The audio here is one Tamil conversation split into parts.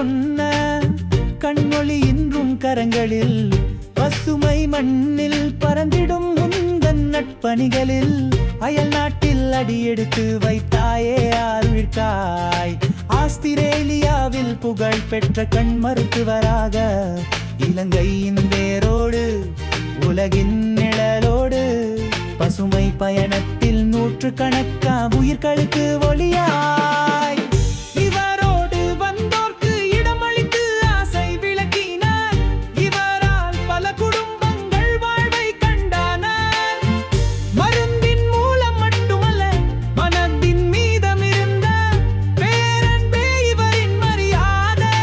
சொன்ன கண்மொழி இன்றும் கரங்களில் பசுமை மண்ணில் பறந்திடும் முந்தன் நட்பணிகளில் அயல் நாட்டில் அடியெடுத்து வைத்தாயே ஆழ்விட்டாய் ஆஸ்திரேலியாவில் புகழ் பெற்ற கண் மருத்துவராக இலங்கையின் வேரோடு உலகின் நிழலோடு பசுமை பயணத்தில் நூற்று கணக்கா உயிர்களுக்கு ஒளியாய் இவரோடு வந்தோர்க்கு இடமளித்து ஆசை விளக்கினார் இவரால் பல குடும்பங்கள் வாழ்வை கண்டானார் மருந்தின் மூலம் மட்டுமல்ல மனதின் மீதமிருந்த பேரன்பே இவரின் மரியாதை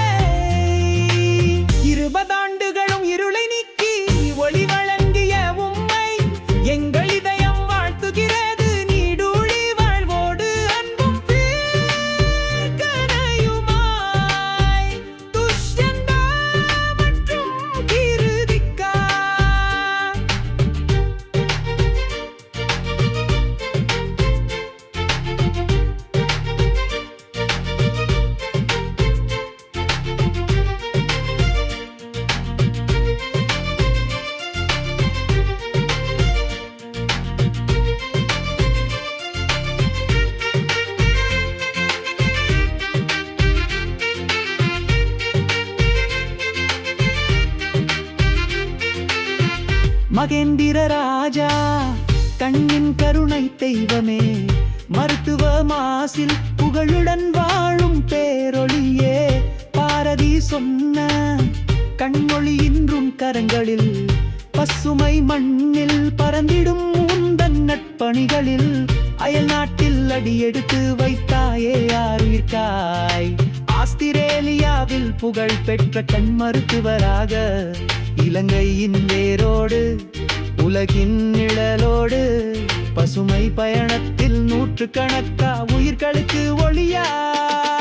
இருபதாண்டுகளும் இருளை நீக்கி ஒளி வழங்கிய உம்மை எங்கள் இதயம் வாழ்த்துகிறது நீடூழி வாழ்வோடு அன்பும் கனையுமாய் துஷ்யந்தா மற்றும் கிருதிக்கா மகேந்திர ராஜா கண்ணின் கருணை தெய்வமே மருத்துவ மாசில் புகழுடன் வாழும் பேரொளியே பாரதி சொன்ன கண்மொழி இன்றும் கரங்களில் பசுமை மண்ணில் பறந்திடும் உந்தன் நட்பணிகளில் அயல் நாட்டில் அடியெடுத்து வைத்தாயே ஆர்விற்காய் ஆஸ்திரேலியாவில் புகழ் பெற்ற கண் மருத்துவராக இலங்கையின் வேரோடு உலகின் நிழலோடு பசுமை பயணத்தில் நூற்று கணக்கா உயிர்களுக்கு ஒளியா